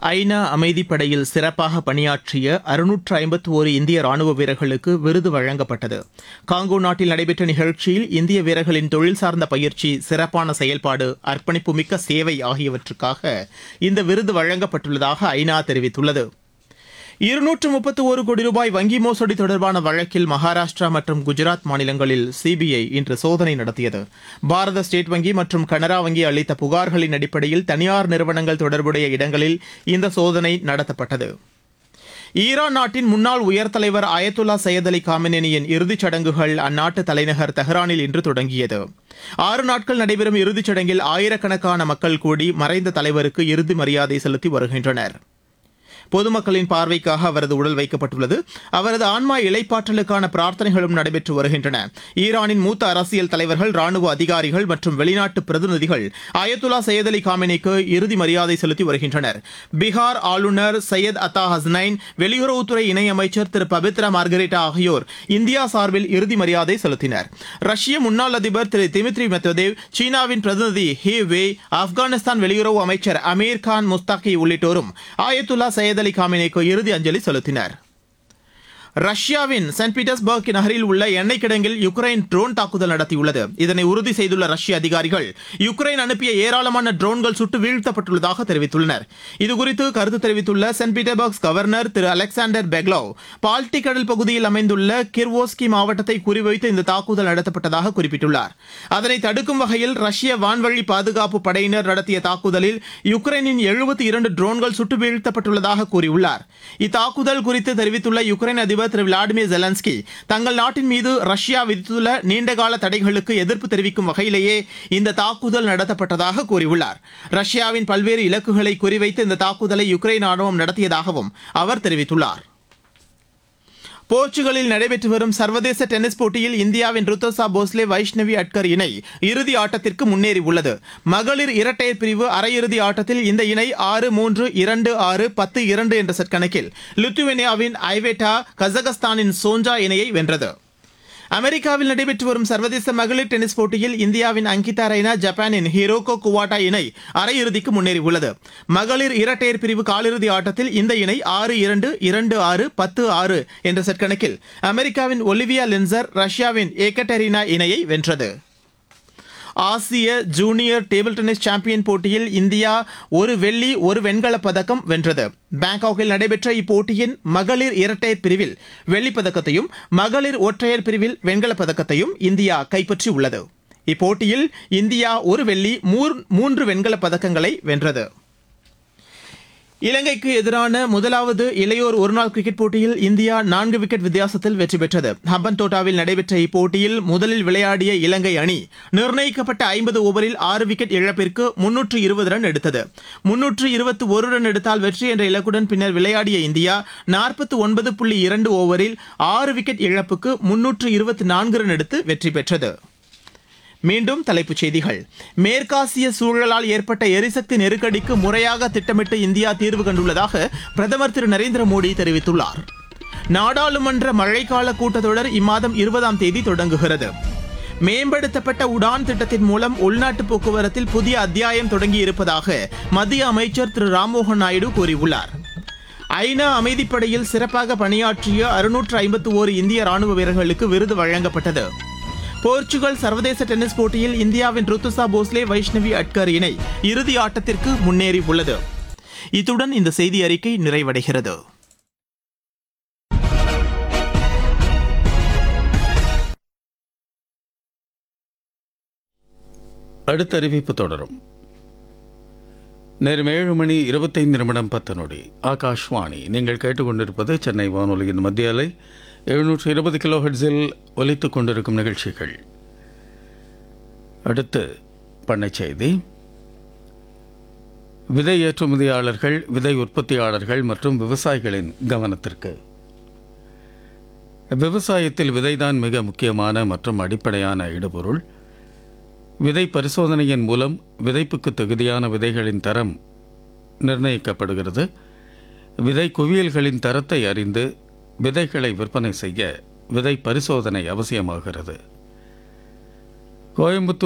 ஐநா அமைதிப்படையில் சிறப்பாக பணியாற்றிய அறுநூற்று ஐம்பத்து ஒரு இந்திய ராணுவ வீரர்களுக்கு விருது வழங்கப்பட்டது காங்கோ நாட்டில் நடைபெற்ற நிகழ்ச்சியில் இந்திய வீரர்களின் தொழில் சார்ந்த பயிற்சி சிறப்பான செயல்பாடு அர்ப்பணிப்புமிக்க சேவை ஆகியவற்றுக்காக இந்த விருது வழங்கப்பட்டுள்ளதாக ஐநா தெரிவித்துள்ளது இருநூற்று முப்பத்து ஒரு கோடி ரூபாய் வங்கி மோசடி தொடர்பான வழக்கில் மகாராஷ்டிரா மற்றும் குஜராத் மாநிலங்களில் சிபிஐ இன்று சோதனை நடத்தியது பாரத ஸ்டேட் வங்கி மற்றும் கனரா வங்கி அளித்த புகார்களின் அடிப்படையில் தனியார் நிறுவனங்கள் தொடர்புடைய இடங்களில் இந்த சோதனை நடத்தப்பட்டது ஈரான் நாட்டின் முன்னாள் உயர் தலைவர் அயத்துல்லா சையத் அலி காமினேனியின் இறுதிச் சடங்குகள் அந்நாட்டு தலைநகர் தெஹ்ரானில் இன்று தொடங்கியது ஆறு நாட்கள் நடைபெறும் இறுதிச் சடங்கில் ஆயிரக்கணக்கான மக்கள் கூடி மறைந்த தலைவருக்கு இறுதி மரியாதை செலுத்தி வருகின்றனர் பொதுமக்களின் பார்வைக்காக அவரது உடல் வைக்கப்பட்டுள்ளது அவரது ஆன்மா இலைப்பாற்றலுக்கான பிரார்த்தனைகளும் நடைபெற்று வருகின்றன ஈரானின் மூத்த அரசியல் தலைவர்கள் ராணுவ அதிகாரிகள் மற்றும் வெளிநாட்டு பிரதிநிதிகள் அயத்துல்லா சையத் அலி காமினிக்கு இறுதி மரியாதை செலுத்தி வருகின்றனர் பீகார் ஆளுநர் சையத் அத்தா ஹஸ்னைன் வெளியுறவுத்துறை இணையமைச்சர் திரு பபித்ரா மார்கரேட்டா ஆகியோர் இந்தியா சார்பில் இறுதி மரியாதை செலுத்தினர் ரஷ்ய முன்னாள் அதிபர் திரு திமித்ரி மெத்வதேவ் சீனாவின் பிரதிநிதி ஹி வே ஆப்கானிஸ்தான் வெளியுறவு அமைச்சர் அமீர் கான் முஸ்தாகி உள்ளிட்டோரும் ஆயத்துல்லா சையத் அலி காமினிக்கு இறுதி அஞ்சலி செலுத்தினர் ரஷ்யாவின் சென்ட் பீட்டர்ஸ்பர்க் நகரில் உள்ள எண்ணெய் கிடங்கில் யுக்ரைன் ட்ரோன் தாக்குதல் நடத்தியுள்ளது இதனை உறுதி செய்துள்ள ரஷ்ய அதிகாரிகள் யுக்ரைன் அனுப்பிய ஏராளமான ட்ரோன்கள் சுட்டு வீழ்த்தப்பட்டுள்ளதாக தெரிவித்துள்ளனர் இதுகுறித்து கருத்து தெரிவித்துள்ள சென்ட் பீட்டர்பர்க் கவர்னர் திரு அலெக்சாண்டர் பெக்லோவ் பால்டிக் கடல் பகுதியில் அமைந்துள்ள கிர்வோஸ்கி மாவட்டத்தை குறிவைத்து இந்த தாக்குதல் நடத்தப்பட்டதாக குறிப்பிட்டுள்ளார் அதனை தடுக்கும் வகையில் ரஷ்ய வான்வழி பாதுகாப்பு படையினர் நடத்திய தாக்குதலில் யுக்ரைனின் எழுபத்தி இரண்டு ட்ரோன்கள் சுட்டு வீழ்த்தப்பட்டுள்ளதாக கூறியுள்ளார் இத்தாக்குதல் குறித்து தெரிவித்துள்ள யுக்ரைன் அதிபர் திரு விளாடிமிர் ஜெலன்ஸ்கி தங்கள் நாட்டின் மீது ரஷ்யா விதித்துள்ள நீண்டகால தடைகளுக்கு எதிர்ப்பு தெரிவிக்கும் வகையிலேயே இந்த தாக்குதல் நடத்தப்பட்டதாக கூறியுள்ளார் ரஷ்யாவின் பல்வேறு இலக்குகளை குறிவைத்து இந்த தாக்குதலை யுக்ரைன் ராணுவம் நடத்தியதாகவும் அவர் தெரிவித்துள்ளார் போர்ச்சுகலில் நடைபெற்று வரும் சர்வதேச டென்னிஸ் போட்டியில் இந்தியாவின் ருத்தோசா போஸ்லே வைஷ்ணவி அட்கர் இணை இறுதி ஆட்டத்திற்கு முன்னேறியுள்ளது மகளிர் இரட்டையர் பிரிவு அரையிறுதி ஆட்டத்தில் இந்த இணை ஆறு மூன்று இரண்டு ஆறு பத்து இரண்டு என்ற செட் கணக்கில் லித்துவேனியாவின் ஐவேட்டா கசகஸ்தானின் சோஞ்சா இணையை வென்றது அமெரிக்காவில் நடைபெற்று வரும் சர்வதேச மகளிர் டென்னிஸ் போட்டியில் இந்தியாவின் அங்கிதா ரெய்னா ஜப்பானின் ஹிரோகோ குவாட்டா இணை அரையிறுதிக்கு முன்னேறியுள்ளது மகளிர் இரட்டையர் பிரிவு காலிறுதி ஆட்டத்தில் இந்த இணை ஆறு இரண்டு இரண்டு ஆறு பத்து ஆறு என்ற செட் கணக்கில் அமெரிக்காவின் ஒலிவியா லின்சர் ரஷ்யாவின் ஏகட்டெரினா இணையை வென்றது ஆசிய ஜூனியர் டேபிள் டென்னிஸ் சாம்பியன் போட்டியில் இந்தியா ஒரு வெள்ளி ஒரு வெண்கலப் பதக்கம் வென்றது பாங்காக்கில் நடைபெற்ற இப்போட்டியின் மகளிர் இரட்டையர் பிரிவில் வெள்ளிப் பதக்கத்தையும் மகளிர் ஒற்றையர் பிரிவில் வெண்கலப் பதக்கத்தையும் இந்தியா கைப்பற்றியுள்ளது இப்போட்டியில் இந்தியா ஒரு வெள்ளி மூன்று வெண்கலப் பதக்கங்களை வென்றது இலங்கைக்கு எதிரான முதலாவது இளையோர் ஒருநாள் கிரிக்கெட் போட்டியில் இந்தியா நான்கு விக்கெட் வித்தியாசத்தில் வெற்றி பெற்றது ஹம்பன்தோட்டாவில் நடைபெற்ற இப்போட்டியில் முதலில் விளையாடிய இலங்கை அணி நிர்ணயிக்கப்பட்ட ஐம்பது ஓவரில் ஆறு விக்கெட் இழப்பிற்கு முன்னூற்று இருபது ரன் எடுத்தது முன்னூற்று இருபத்தி ஒரு ரன் எடுத்தால் வெற்றி என்ற இலக்குடன் பின்னர் விளையாடிய இந்தியா நாற்பத்தி ஒன்பது புள்ளி இரண்டு ஓவரில் ஆறு விக்கெட் இழப்புக்கு முன்னூற்று இருபத்தி நான்கு ரன் எடுத்து வெற்றி பெற்றது மீண்டும் தலைப்புச் செய்திகள் மேற்காசிய சூழலால் ஏற்பட்ட எரிசக்தி நெருக்கடிக்கு முறையாக திட்டமிட்டு இந்தியா தீர்வு கண்டுள்ளதாக பிரதமர் திரு நரேந்திர மோடி தெரிவித்துள்ளார் நாடாளுமன்ற மழைக்கால கூட்டத்தொடர் இம்மாதம் இருபதாம் தேதி தொடங்குகிறது மேம்படுத்தப்பட்ட உடான் திட்டத்தின் மூலம் உள்நாட்டு போக்குவரத்தில் புதிய அத்தியாயம் தொடங்கியிருப்பதாக மத்திய அமைச்சர் திரு ராம்மோகன் நாயுடு கூறியுள்ளார் ஐநா அமைதிப்படையில் சிறப்பாக பணியாற்றிய அறுநூற்று ஐம்பத்து ஓரு இந்திய ராணுவ வீரர்களுக்கு விருது வழங்கப்பட்டது போர்ச்சுகல் சர்வதேச டென்னிஸ் போட்டியில் இந்தியாவின் ருத்துசா போஸ்லே வைஷ்ணவி அட்கர் இணை இறுதி ஆட்டத்திற்கு முன்னேறி உள்ளது இத்துடன் இந்த செய்தி அறிக்கை நிறைவடைகிறது அடுத்த அறிவிப்பு தொடரும் நேரம் ஏழு மணி இருபத்தைந்து நிமிடம் பத்து நொடி ஆகாஷ்வாணி நீங்கள் கேட்டுக்கொண்டிருப்பது சென்னை வானொலியின் மத்திய அலை எழுநூற்று இருபது கிலோ ஹெட்ஸில் ஒலித்துக் கொண்டிருக்கும் நிகழ்ச்சிகள் அடுத்து பண்ணை செய்தி விதை ஏற்றுமதியாளர்கள் விதை உற்பத்தியாளர்கள் மற்றும் விவசாயிகளின் கவனத்திற்கு விவசாயத்தில் விதைதான் மிக முக்கியமான மற்றும் அடிப்படையான இடுபொருள் விதை பரிசோதனையின் மூலம் விதைப்புக்கு தகுதியான விதைகளின் தரம் நிர்ணயிக்கப்படுகிறது விதை குவியல்களின் தரத்தை அறிந்து விதைகளை விற்பனை செய்ய விதை பரிசோதனை அவசியமாகிறது கோயம்புத்தூர்